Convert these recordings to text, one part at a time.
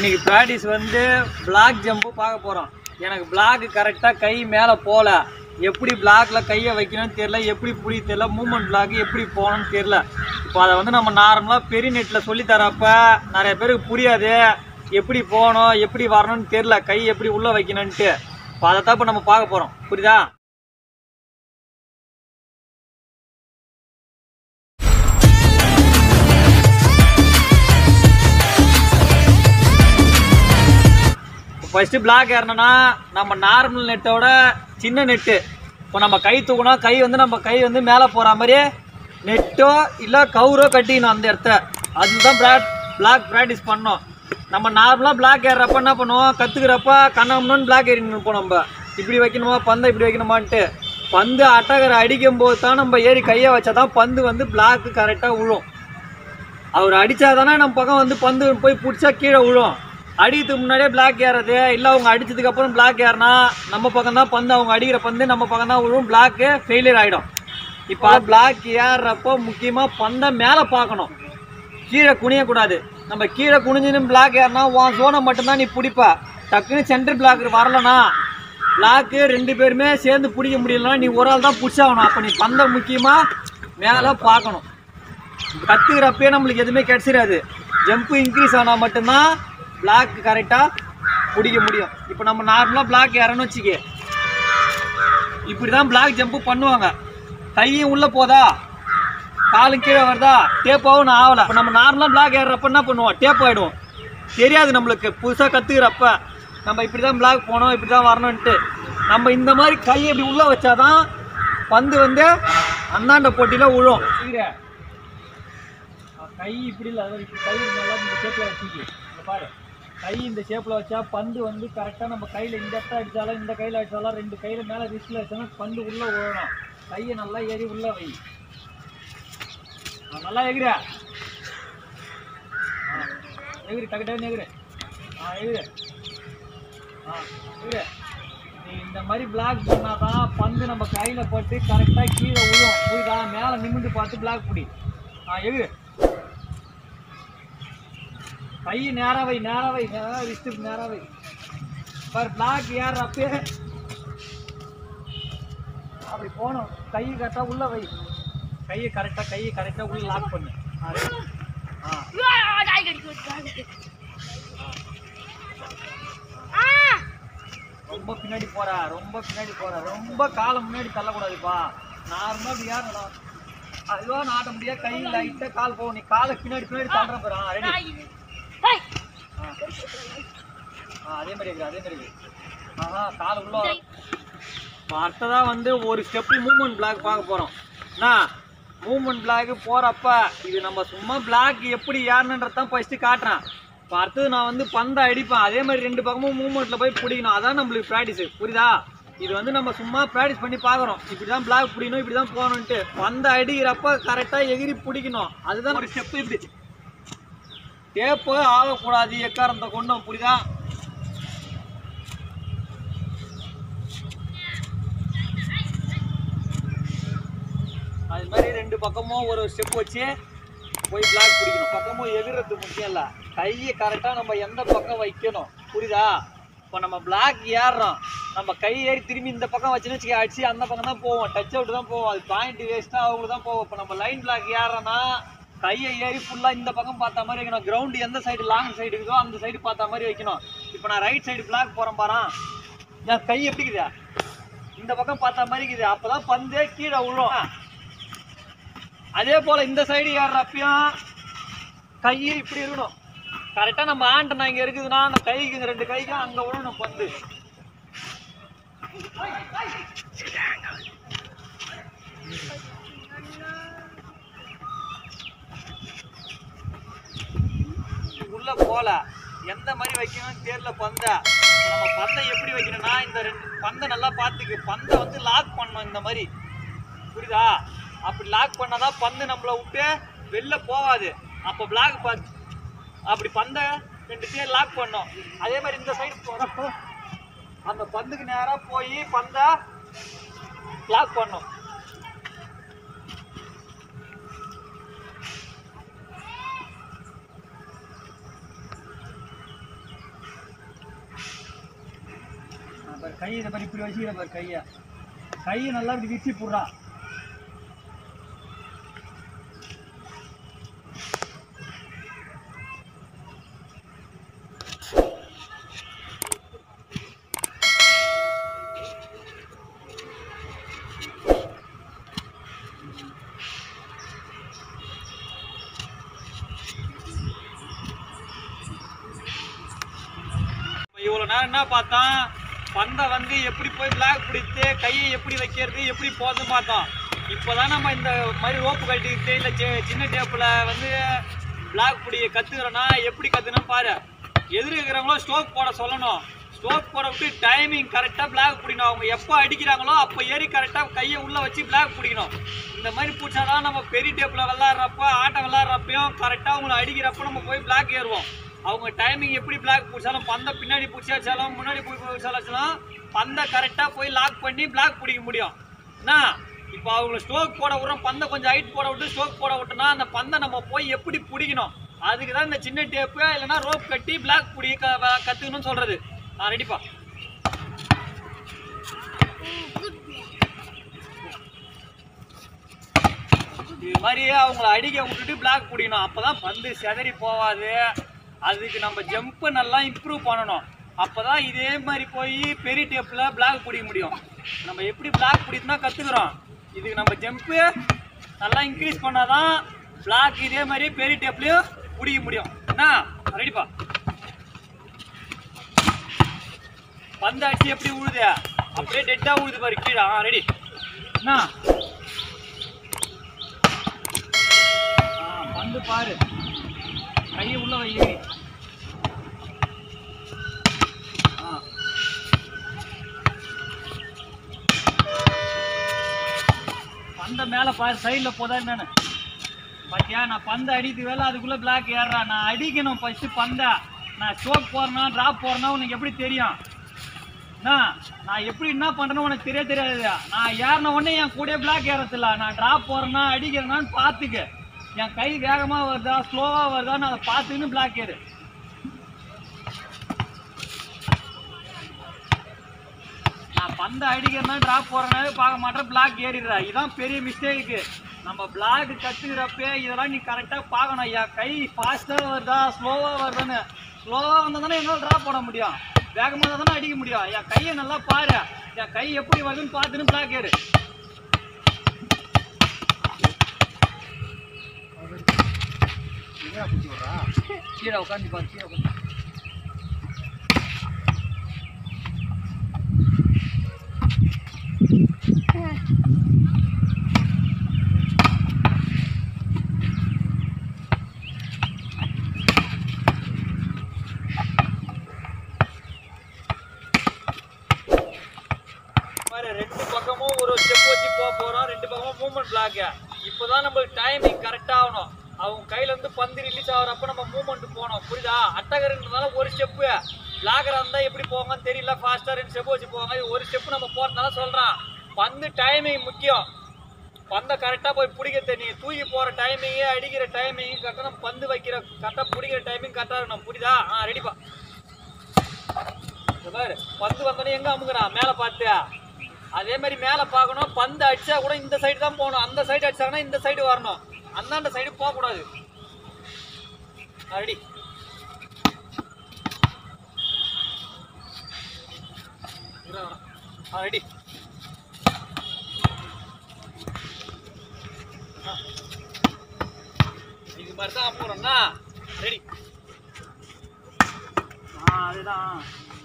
இன்னைக்கு ப்ராக்டிஸ் வந்து black jump பார்க்க போகிறோம் எனக்கு பிளாக் கரெக்டாக கை மேலே போகல எப்படி பிளாக்ல கையை வைக்கணும்னு தெரியல எப்படி புடி தெரியல மூமெண்ட் பிளாக் எப்படி போகணும்னு தெரியல இப்போ அதை வந்து நம்ம நார்மலாக பெரிய நெட்டில் சொல்லி தரப்ப நிறைய பேருக்கு புரியாது எப்படி போகணும் எப்படி வரணும்னு தெரியல கை எப்படி உள்ளே வைக்கணும்ன்ட்டு இப்போ அதை தான் இப்போ நம்ம பார்க்க போகிறோம் புரியுதா ஃபர்ஸ்ட் பிளாக் ஏறணும்னா நம்ம நார்மல் நெட்டோட சின்ன நெட்டு இப்போ நம்ம கை தூக்கணும் கை வந்து நம்ம கை வந்து மேலே போகிற மாதிரி நெட்டோ இல்லை கவுரோ கட்டிக்கணும் அந்த இடத்த அதுதான் பிளாக் பிளாக் ப்ராக்டிஸ் பண்ணோம் நம்ம நார்மலாக பிளாக் ஏறுறப்ப என்ன பண்ணுவோம் கற்றுக்கிறப்ப கண்ணம்னு பிளாக் ஏறின்னு இருப்போம் நம்ம இப்படி வைக்கணுமா பந்தை இப்படி வைக்கணுமான்ட்டு பந்து அட்டகரை அடிக்கும் போது தான் நம்ம ஏறி கையை வச்சா தான் பந்து வந்து பிளாக்கு கரெக்டாக விழும் அவர் அடிச்சாதானே நம்ம பக்கம் வந்து பந்து போய் பிடிச்சா கீழே விழும் அடிக்கிறதுக்கு முன்னாடியே பிளாக் ஏறது இல்லை அவங்க அடிச்சதுக்கு அப்புறம் பிளாக் ஏறினா நம்ம பக்கம் தான் பந்து அவங்க அடிக்கிற பந்து நம்ம பக்கம் தான் விழும் பிளாக்கு ஃபெயிலியர் ஆகிடும் இப்போ பிளாக் ஏறுறப்போ முக்கியமாக பந்தை மேலே பார்க்கணும் கீழே குனியக்கூடாது நம்ம கீழே குனிஞ்சுன்னு பிளாக் ஏறினா உன் ஜோனை மட்டும்தான் நீ பிடிப்ப டக்குன்னு சென்டர் பிளாக் வரலனா பிளாக்கு ரெண்டு பேருமே சேர்ந்து பிடிக்க முடியலன்னா நீ ஒரு ஆள் தான் பிடிச்சாகணும் அப்போ நீ பந்தை முக்கியமாக மேலே பார்க்கணும் கத்துக்கிறப்பே நம்மளுக்கு எதுவுமே கிடைச்சிடாது ஜம்ப் இன்க்ரீஸ் ஆனால் மட்டும்தான் பிளாக் கரெக்டாக பிடிக்க முடியும் இப்போ நம்ம நார்மலாக பிளாக் ஏறணும்னு வச்சுக்க இப்படி தான் பிளாக் ஜம்ப்பு பண்ணுவாங்க கையும் உள்ளே போதா காலும் கீழே வருதா டேப்பாவும் நான் ஆகலை இப்போ நம்ம நார்மலாக பிளாக் ஏறுறப்ப என்ன பண்ணுவோம் டேப் ஆகிடுவோம் தெரியாது நம்மளுக்கு புதுசாக கற்றுக்கிறப்ப நம்ம இப்படி தான் பிளாக் போகணும் இப்படி தான் வரணும்ன்ட்டு நம்ம இந்த மாதிரி கையை இப்படி உள்ளே வச்சாதான் பந்து வந்து அந்தாண்ட போட்டியில் விழும் சரியா? கை இப்படி இல்லை அதாவது இப்படி கை நல்லா இந்த ஷேப்பில் வச்சுக்கி இங்க பாரு கை இந்த ஷேப்பில் வச்சா பந்து வந்து கரெக்டாக நம்ம கையில் இந்த இடத்த அடித்தாலும் இந்த கையில் அடித்தாலும் ரெண்டு கையில் மேலே ரிஸ்கில் வச்சாலும் பந்து உள்ளே விழணும் கையை நல்லா ஏறி உள்ளே வை ஆ, நல்லா எகிற ஆ, எகிரு டக்கு டக்குன்னு எகிரு ஆ எகிரு ஆ எகிரு நீ இந்த மாதிரி பிளாக் பண்ணாதான் பந்து நம்ம கையில் பட்டு கரெக்டாக கீழே விழும் புரியுதா மேலே நிமிந்து பார்த்து பிளாக் பிடி ஆ எகிரு கை நேரா வை நேரா வை நேரா விஸ்து நேரா வை பர் பிளாக் யார் அப்பே அப்படி போகணும் கை கரெக்டா உள்ள வை கையை கரெக்டா கையை கரெக்டா உள்ள லாக் பண்ணு ஆ, ready? ஆ ரொம்ப பின்னாடி போற ரொம்ப பின்னாடி போற ரொம்ப காலம் முன்னாடி தள்ளக்கூடாதுப்பா நார்மலா இப்படி ஏறணும் அதுவா நாட்ட முடியாது கை லைட்டா கால் போகும் நீ காலை பின்னாடி பின்னாடி தள்ளுற போறா ரெடி ஆ அதே மாதிரி இருக்கு அதே மாதிரி இருக்கு ஆஹா கால் உள்ள வரும். இப்ப அடுத்ததா வந்து ஒரு ஸ்டெப் மூவ்மெண்ட் பிளாக் பார்க்க போறோம் என்ன மூவ்மெண்ட் பிளாக் போறப்ப இது நம்ம சும்மா பிளாக் எப்படி ஏறணுன்றது தான் ஃபர்ஸ்ட் காட்டுறேன் இப்போ அடுத்தது நான் வந்து பந்தை அடிப்பேன் அதே மாதிரி ரெண்டு பக்கமும் மூவ்மெண்ட்ல போய் பிடிக்கணும் அதான் நம்மளுக்கு ப்ராக்டிஸ் புரியுதா இது வந்து நம்ம சும்மா ப்ராக்டிஸ் பண்ணி பார்க்குறோம் இப்படி தான் பிளாக் பிடிக்கணும் இப்படி தான் போகணுன்ட்டு பந்தை அடிக்கிறப்ப கரெக்டாக எகிரி பிடிக்கணும் அதுதான் ஒரு ஸ்டெப் இப்படி டேப்பு ஆகக்கூடாது எக்காரத்தை கொண்டோம் புரியுதா அது மாதிரி ரெண்டு பக்கமும் ஒரு ஸ்டெப் வச்சு போய் பிளாக் பிடிக்கணும் பக்கமும் எகிறது முக்கியம் இல்லை கையை கரெக்டாக நம்ம எந்த பக்கம் வைக்கணும் புரியுதா இப்போ நம்ம பிளாக் ஏறுறோம் நம்ம கை ஏறி திரும்பி இந்த பக்கம் வச்சுன்னு வச்சுக்க அடிச்சு அந்த பக்கம் தான் போவோம் டச் அவுட் தான் போவோம் அது பாயிண்ட் வேஸ்ட்டாக அவங்களுக்கு தான் போவோம் இப்போ நம்ம லைன் பிளாக் ஏறுறோன்னா கையை ஏறி ஃபுல்லாக இந்த பக்கம் பார்த்த மாதிரி வைக்கணும் கிரவுண்டு எந்த சைடு லாங் சைடு இருக்குதோ அந்த சைடு பார்த்த மாதிரி வைக்கணும் இப்போ நான் ரைட் சைடு பிளாக் போகிறேன் பாறேன் என் கை எப்படி இருக்குதா இந்த பக்கம் பார்த்த மாதிரி இருக்குது அப்பதான் பந்தே கீழே விழும் அதே போல இந்த சைடு ஏறுறப்பையும் கை இப்படி இருக்கணும் கரெக்டா நம்ம ஆண்டனா இங்க இருக்குதுன்னா அந்த கைக்கு இந்த ரெண்டு கைக்கும் அங்க விழணும் பந்து உள்ள போல எந்த மாதிரி வைக்கணும்னு தெரியல பந்தை இப்ப நம்ம பந்தை எப்படி வைக்கணும்னா இந்த ரெண்டு பந்தை நல்லா பார்த்துக்கு பந்தை வந்து லாக் பண்ணணும் இந்த மாதிரி புரியுதா அப்படி லாக் பண்ணாதான் பந்து நம்மளை விட்டு வெளில போகாது அப்போ பிளாக் பார்த்து அப்படி பந்தை ரெண்டுத்தையும் லாக் பண்ணோம் அதே மாதிரி இந்த சைடு போகிறப்போ அந்த பந்துக்கு நேராக போய் பந்தை லாக் பண்ணோம் கை இதை மாதிரி இப்படி வச்சுக்கிற பாரு கையை கையை நல்லா இப்படி விரிச்சு போடுறா இப்ப இவ்வளவு நேரம் என்ன பார்த்தோம் பந்தை வந்து எப்படி போய் பிளாக் பிடித்து கையை எப்படி வைக்கிறது எப்படி போகுதுன்னு பார்த்தோம் இப்போதான் நம்ம இந்த மாதிரி ரோப்பு கட்டிக்கிட்டு இல்லை சின்ன டேப்பில் வந்து பிளாக் பிடி கற்றுக்கிறோன்னா எப்படி கற்றுக்கணும் பாரு எதிர் இருக்கிறவங்களும் ஸ்டோக் போட சொல்லணும் ஸ்டோக் போட விட்டு டைமிங் கரெக்டாக பிளாக் பிடிக்கணும் அவங்க எப்போ அடிக்கிறாங்களோ அப்போ ஏறி கரெக்டாக கையை உள்ளே வச்சு பிளாக் பிடிக்கணும் இந்த மாதிரி பிடிச்சாதான் நம்ம பெரிய டேப்பில் விளாட்றப்ப ஆட்டம் விளாட்றப்பையும் கரெக்டாக அவங்கள அடிக்கிறப்ப நம்ம போய் பிளாக் ஏறுவோம் அவங்க டைமிங் எப்படி பிளாக் பிடிச்சாலும் பந்தை பின்னாடி பிடிச்சாச்சாலும் முன்னாடி போய் பிடிச்சாலும் பந்தை கரெக்டாக போய் லாக் பண்ணி பிளாக் பிடிக்க முடியும் என்ன இப்போ அவங்க ஸ்ட்ரோக் போட விட்றோம் பந்தை கொஞ்சம் ஹைட் போட விட்டு ஸ்ட்ரோக் போட விட்டோம்னா அந்த பந்தை நம்ம போய் எப்படி பிடிக்கணும் அதுக்கு தான் இந்த சின்ன டேப்பு இல்லைன்னா ரோப் கட்டி பிளாக் பிடி க கற்றுக்கணும்னு சொல்கிறது ஆ ரெடிப்பா இது மாதிரி அவங்கள அடிக்க விட்டுட்டு பிளாக் பிடிக்கணும் அப்பதான் பந்து செதறி போகாது அதுக்கு நம்ம ஜம்ப் நல்லா இம்ப்ரூவ் பண்ணணும் அப்பதான் இதே மாதிரி போய் பெரிய டேப்ல பிளாக் பிடிக்க முடியும் நம்ம எப்படி பிளாக் பிடிக்கணும் கத்துக்கிறோம் இதுக்கு நம்ம ஜம்ப்பு நல்லா இன்க்ரீஸ் பண்ணாதான் பிளாக் இதே மாதிரி பெரிய டேப்லயும் பிடிக்க முடியும் என்ன ரெடிப்பா பந்து அடிச்சு எப்படி உழுது அப்படியே டெட்டா உழுது பாரு கீழே ஆ ரெடி என்ன ஆ, பந்து பாரு கையை உள்ள வை ஏறி ஆ. பந்த மேல பாரு சைடுல போதா என்னன்னு பாத்தியா நான் பந்து அடித்து வேலை அதுக்குள்ள பிளாக் ஏறுறான் நான் அடிக்கணும் ஃபர்ஸ்ட் பந்த நான் ஸ்ட்ரோக் போறேனா டிராப் போறேனா உனக்கு எப்படி தெரியும் என்ன நான் எப்படி என்ன பண்றேன்னு உனக்கு தெரிய தெரியாது நான் ஏறின உடனே என் கூட பிளாக் ஏறதில்ல நான் டிராப் போறேன்னா அடிக்கிறேனான்னு பார்த்துக்க என் கை வேகமா வருதா ஸ்லோவா வருதான்னு அதை பார்த்துன்னு பிளாக் ஏறு நான் பந்தை அடிக்கிறேன்னா டிராப் போறேனாவே பார்க்க மாட்டேன் பிளாக் ஏறிடுறா இதுதான் பெரிய மிஸ்டேக்கு நம்ம பிளாக் கத்துக்கிறப்ப இதெல்லாம் நீ கரெக்டாக பார்க்கணும் ஐயா கை ஃபாஸ்ட்டாக வருதா ஸ்லோவாக வருதான்னு ஸ்லோவாக வந்தால் தானே என்னால் டிராப் போட முடியும் வேகமாக தான் தானே அடிக்க முடியும் என் கையை நல்லா பாரு என் கை எப்படி வருதுன்னு பார்த்துன்னு பிளாக் ஏறு கீழே உட்காந்து பாரு கீழே உட்காந்து பாரு ரெண்டு பக்கமும் ஒரு ஸ்டெப் வச்சு போக போறோம் ரெண்டு பக்கமும் மூவ்மெண்ட் பிளாக் இப்போதான் நம்மளுக்கு டைமிங் கரெக்டா ஆகணும் அவங்க கையில இருந்து பந்து ரிலீஸ் ஆகிறப்ப நம்ம மூவ்மெண்ட் போகணும் புரியுதா அட்டகர்ன்றதால ஒரு ஸ்டெப்பு பிளாகரா இருந்தா எப்படி போவாங்கன்னு தெரியல ஃபாஸ்டா ரெண்டு ஸ்டெப் வச்சு போவாங்க இது ஒரு ஸ்டெப் நம்ம போறதுனால சொல்றான் பந்து டைமிங் முக்கியம் பந்தை கரெக்டாக போய் பிடிக்க தெரியும் தூக்கி போகிற டைமிங்கு அடிக்கிற டைமிங் கரெக்டாக நம்ம பந்து வைக்கிற கரெக்டாக பிடிக்கிற டைமிங் கரெக்டாக இருக்கணும் புரியுதா ஆ ரெடிப்பா இந்த பாரு பந்து வந்தோடனே எங்க அமுக்குறான் மேலே பார்த்து அதே மாதிரி மேலே பார்க்கணும் பந்து அடிச்சா கூட இந்த சைடு தான் போகணும் அந்த சைடு அடிச்சாங்கன்னா இந்த சைடு வரணும் அந்தாண்ட சைடு போகக்கூடாது ரெடி ரெடி இது மாதிரி தான் போறோம்னா ரெடி ஆ அதுதான்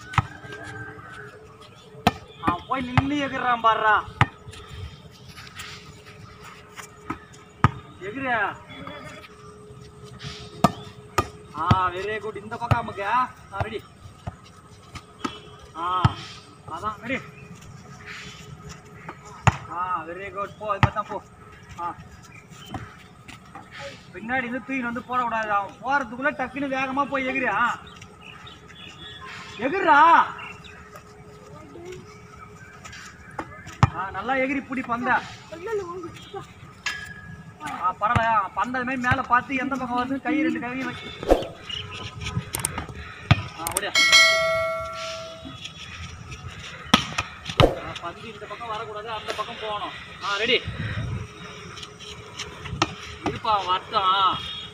அவன் போய் நின்று எகிறான் பாடுறா எகிர ஆ வெரி குட் இந்த பக்கம் அமுக்க ஆ ரெடி ஆ அதான் ரெடி ஆ வெரி குட் போ இது மாதிரி தான் போ ஆ பின்னாடி இருந்து தூக்கி வந்து போடக்கூடாது அவன் போறதுக்குள்ள டக்குன்னு வேகமா போய் எகிரியா எகிரா ஆ நல்லா எகிரி பிடி பந்த ஆ பரவாயில்ல பந்த அது மாதிரி மேலே பார்த்து எந்த பக்கம் வருது கை ரெண்டு கையும் வச்சு ஆ ஓடியா பந்து இந்த பக்கம் வரக்கூடாது அந்த பக்கம் போகணும் ஆ ரெடி இருப்பா வரட்டும்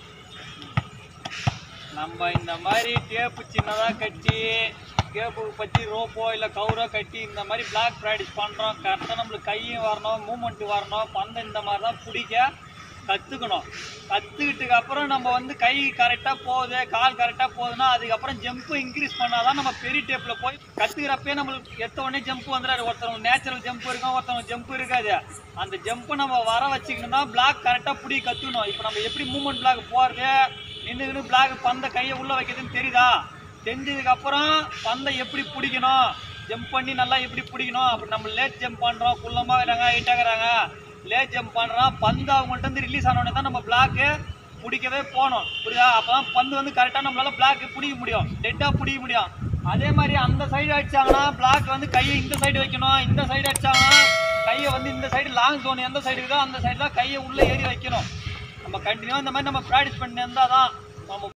நம்ம இந்த மாதிரி டேப்பு சின்னதாக கட்டி டேப்பு பற்றி ரோப்போ இல்லை கவுரோ கட்டி இந்த மாதிரி பிளாக் ப்ராக்டிஸ் பண்ணுறோம் கரெக்டாக நம்மளுக்கு கையும் வரணும் மூமெண்ட் வரணும் பந்தை இந்த மாதிரி தான் பிடிக்க கற்றுக்கணும் கற்றுக்கிட்டுக்கு அப்புறம் நம்ம வந்து கை கரெக்டாக போகுது கால் கரெக்டாக போகுதுன்னா அதுக்கப்புறம் ஜம்ப்பு இன்க்ரீஸ் பண்ணாதான் நம்ம பெரிய டேப்பில் போய் கற்றுக்கிறப்பே நம்மளுக்கு எத்த உடனே ஜம்ப் வந்துடாது ஒருத்தவங்க நேச்சுரல் ஜம்ப் இருக்கும் ஒருத்தவங்க ஜம்ப் இருக்காது அந்த ஜம்ப்பை நம்ம வர வச்சுக்கணும் தான் பிளாக் கரெக்டாக பிடி கற்றுக்கணும் இப்போ நம்ம எப்படி மூமெண்ட் பிளாக் போகிறது நின்றுக்கிட்டு பிளாக் பந்தை கையை உள்ளே வைக்கிறதுன்னு தெரியுதா தெரிஞ்சதுக்கு அப்புறம் பந்தை எப்படி பிடிக்கணும் ஜம்ப் பண்ணி நல்லா எப்படி பிடிக்கணும் அப்படி நம்ம லேட் ஜம்ப் பண்ணுறோம் குள்ளமாக இருக்கிறாங்க ஹைட்டாகிறாங்க லேட் ஜம்ப் பண்ணுறோம் பந்து அவங்கள்ட்ட இருந்து ரிலீஸ் ஆனோடனே தான் நம்ம பிளாக்கு பிடிக்கவே போகணும் புரியுதா அப்போ தான் பந்து வந்து கரெக்டாக நம்மளால பிளாக் பிடிக்க முடியும் டெட்டாக பிடிக்க முடியும் அதே மாதிரி அந்த சைடு அடிச்சாங்கன்னா பிளாக் வந்து கையை இந்த சைடு வைக்கணும் இந்த சைடு அடிச்சாங்கன்னா கையை வந்து இந்த சைடு லாங் ஜோன் எந்த சைடு இருக்கோ அந்த சைடு தான் கையை உள்ளே ஏறி வைக்கணும் நம்ம கண்டினியூவாக இந்த மாதிரி நம்ம ப்ராக்டிஸ் பண்ணி இருந்தால் தான் நம்ம